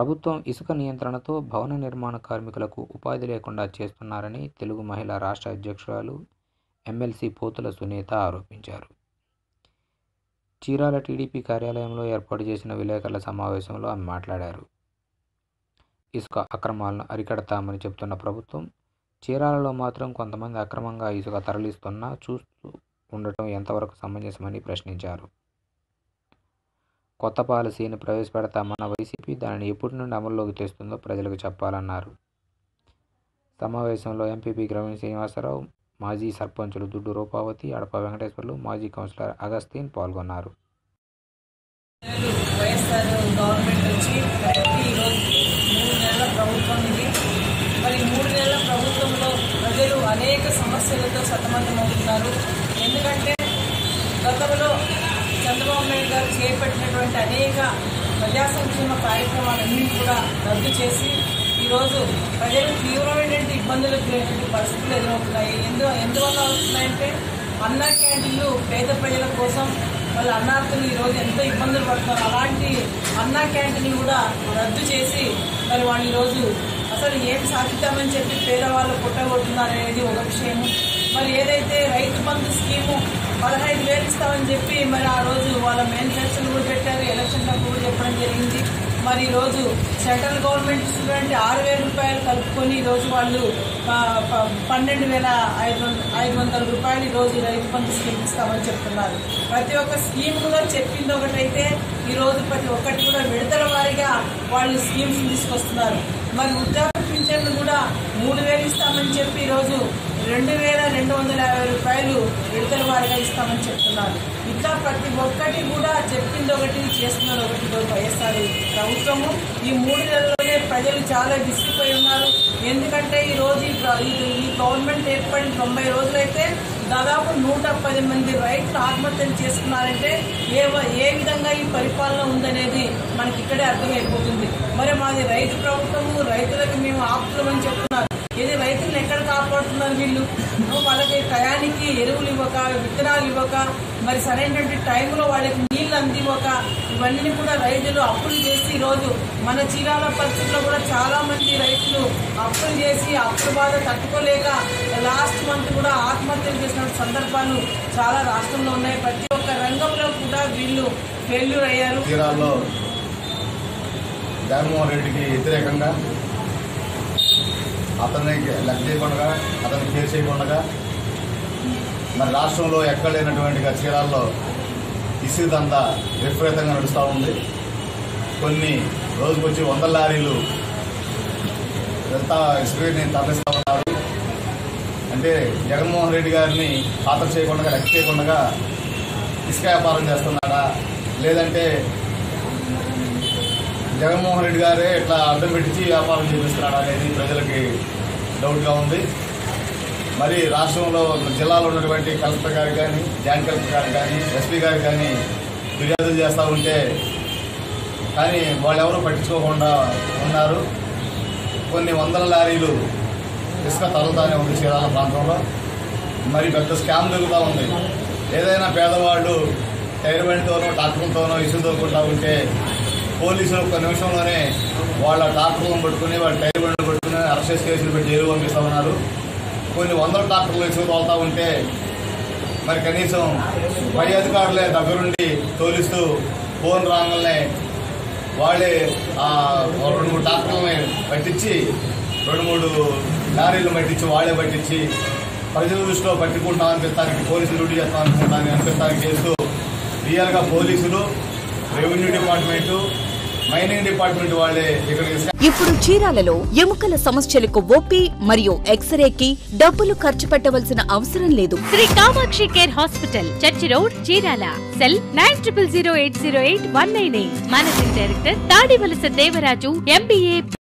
ప్రభుత్వం ఇసుక నియంత్రణతో భవన నిర్మాణ కార్మికులకు ఉపాధి లేకుండా చేస్తున్నారని తెలుగు మహిళా రాష్ట్ర అధ్యక్షురాలు ఎమ్మెల్సీ పోతుల సునీత ఆరోపించారు చీరాల టీడీపీ కార్యాలయంలో ఏర్పాటు చేసిన విలేకరుల సమావేశంలో ఆమె మాట్లాడారు ఇసుక అక్రమాలను అరికడతామని చెబుతున్న ప్రభుత్వం చీరాలలో మాత్రం కొంతమంది అక్రమంగా ఇసుక తరలిస్తున్నా చూస్తూ ఉండటం ఎంతవరకు సమంజసమని ప్రశ్నించారు కొత్త పాలసీని ప్రవేశపెడతామన్న వైసీపీ దానిని ఎప్పటి నుండి అమల్లోకి తెస్తుందో ప్రజలకు చెప్పాలన్నారు సమావేశంలో ఎంపీపీ గ్రవీణ్ శ్రీనివాసరావు మాజీ సర్పంచులు దుడ్డు రూపావతి అడప వెంకటేశ్వర్లు మాజీ కౌన్సిలర్ అగస్తీన్ పాల్గొన్నారు వైఎస్ఆర్ గవర్నమెంట్ వచ్చి ఈరోజు మూడు నెలల ప్రభుత్వం ఇది మరి మూడు నెలల ప్రభుత్వంలో ప్రజలు అనేక సమస్యలతో సతమతమవుతున్నారు ఎందుకంటే గతంలో చంద్రబాబు నాయుడు గారు చేపట్టినటువంటి అనేక ప్రజా సంక్షేమ కార్యక్రమాలన్నీ కూడా రద్దు చేసి ఈరోజు ప్రజలు తీవ్రమైనటువంటి ఇబ్బందులకు గురైనటువంటి పరిస్థితులు ఎదురవుతున్నాయి ఎందు ఎందువల్ల అవుతున్నాయంటే అన్న క్యాంటీన్లు పేద ప్రజల కోసం వాళ్ళ అన్నార్థులు ఈరోజు ఎంతో ఇబ్బందులు పడుతున్నారు అలాంటి అన్నా క్యాంటీన్లు కూడా రద్దు చేసి మరి వాళ్ళు ఈరోజు అసలు ఏం సాధిద్దామని చెప్పి పేదవాళ్ళు పుట్టగొడుతున్నారు అనేది ఒక విషయము మరి ఏదైతే రైతు బంధు స్కీము పదహైదు వేలు ఇస్తామని చెప్పి మరి ఆ రోజు వాళ్ళ మేనిఫెస్టోలు కూడా పెట్టారు ఎలక్షన్ అప్పుడు కూడా చెప్పడం జరిగింది మరి ఈరోజు సెంట్రల్ గవర్నమెంట్ ఇస్తున్నటువంటి ఆరు వేల రూపాయలు కలుపుకొని ఈరోజు వాళ్ళు ఆ, ప- పన్నెండు వేల ఐదు వంద- ఐదు వందల రూపాయలు ఈరోజు రైతు బంధు స్కీమ్ ఇస్తామని చెప్తున్నారు ప్రతి ఒక్క స్కీమ్ కూడా చెప్పింది ఒకటైతే ఈరోజు ప్రతి ఒక్కటి కూడా విడతల వారీగా వాళ్ళు స్కీమ్స్ తీసుకొస్తున్నారు మరి వృద్ధాప్య పింఛన్లు కూడా మూడు వేలు ఇస్తామని చెప్పి ఈరోజు రెండు వేల రెండు వందల యాభై రూపాయలు విడతల వారిగా ఇస్తామని చెప్తున్నారు ఇట్లా ప్రతి ఒక్కటి కూడా చెప్పింది ఒకటి చేస్తున్నది ఒకటి ఈరోజు వైఎస్ఆర్ ప్రభుత్వము ఈ మూడు నెలల్లోనే ప్రజలు చాలా విసిగిపోయి ఉన్నారు ఎందుకంటే ఈ రోజు ఈ ప్ర- ఇది- ఈ గవర్నమెంట్ ఏర్పడిన తొంభై రోజులైతే దాదాపు నూట పది మంది రైతులు ఆత్మహత్యలు చేసుకున్నారంటే ఏ వ- ఏ విధంగా ఈ పరిపాలన ఉందనేది మనకి ఇక్కడే అర్థమైపోతుంది మరి మాది రైతు ప్రభుత్వము రైతులకు మేము ఆపుతున్నామని చెప్తున్నారు ఇది రైతులను ఎక్కడ కాపాడుతున్నారు వీళ్ళు వాళ్ళకి టయానికి ఎరువులు ఇవ్వక విత్తనాలు ఇవ్వక మరి సరైనటువంటి టైంలో వాళ్ళకి నీళ్లు అందివ్వక ఇవన్నీ కూడా రైతులు అప్పులు చేసి ఈరోజు మన చీరాల పరిస్థితుల్లో కూడా చాలా మంది రైతులు అప్పులు చేసి అప్పుల బాధ తట్టుకోలేక లాస్ట్ మంత్ కూడా ఆత్మహత్యలు చేసిన సందర్భాలు చాలా రాష్ట్రంలో ఉన్నాయి ప్రతి ఒక్క రంగంలో కూడా వీళ్ళు ఫెయిల్యూర్ అయ్యారు తీరాల్లో జగన్మోహన్ రెడ్డికి వ్యతిరేకంగా అతన్ని లెక్క చేయకుండా అతన్ని కేర్ చేయకుండా మరి రాష్ట్రంలో ఎక్కడ లేనటువంటిగా చీరాల్లో ఇసుక దందా విపరీతంగా నడుస్తూ ఉంది కొన్ని రోజుకొచ్చి వందల లారీలు వెళ్తా ఇసుకని తరలిస్తూ ఉన్నారు అంటే జగన్మోహన్ రెడ్డి గారిని ఖాతరు చేయకుండా లెక్క చేయకుండా ఇసుక వ్యాపారం చేస్తున్నాడా లేదంటే జగన్మోహన్ రెడ్డి గారే ఇట్లా అడ్డం పెట్టించి వ్యాపారం చేపిస్తున్నాడు అనేది ప్రజలకి డౌట్గా ఉంది మరి రాష్ట్రంలో జిల్లాలో ఉన్నటువంటి కలెక్టర్ గారు కానీ జాయింట్ కలెక్టర్ గారు కానీ ఎస్పీ గారు కానీ ఫిర్యాదులు చేస్తూ ఉంటే కానీ వాళ్ళు ఎవరు పట్టించుకోకుండా ఉన్నారు కొన్ని వందల లారీలు ఇసుక తగులుతానే ఉంది చీరాల ప్రాంతంలో మరి పెద్ద స్కామ్ జరుగుతూ ఉంది ఏదైనా పేదవాళ్ళు టైర్ బండితోనో ట్రాక్టర్లతోనో ఇసుక తోలుకుంటా ఉంటే పోలీసులు ఒక్క నిమిషంలోనే వాళ్ళ ట్రాక్టర్లను పట్టుకుని వాళ్ళ టైర్ బండ్లు పట్టుకుని అరెస్ట్ చేసి కేసులు పెట్టి జైలు పంపిస్తూ ఉన్నారు కొన్ని వందల ట్రాక్టర్లు ఇసుక తోలుతా ఉంటే మరి కనీసం పై అధికారులే దగ్గరుండి తోలిస్తూ ఫోన్ రాగానే వాళ్ళే ఆ రెండు మూడు ట్రాక్టర్లని పట్టించి రెండు మూడు లారీలు పట్టించి వాళ్ళే పట్టించి ప్రజల దృష్టిలో పట్టుకుంటాం అనిపిస్తానికి పోలీసులు డ్యూటీ చేస్తాం అనుకుంటాను అనిపిస్తానికి చేస్తూ రియల్గా పోలీసులు రెవెన్యూ డిపార్ట్మెంటు మైనింగ్ డిపార్ట్మెంట్ వాళ్ళే ఇక్కడ ఇసుక ఇప్పుడు చీరాలలో ఎముకల సమస్యలకు ఓపీ మరియు ఎక్స్రేకి డబ్బులు ఖర్చు పెట్టవలసిన అవసరం లేదు Shri Kamakshi care hospital church road Chirala cell nine triple zero eight zero eight one nine eight managing director Tadivalasa Devaraju MBA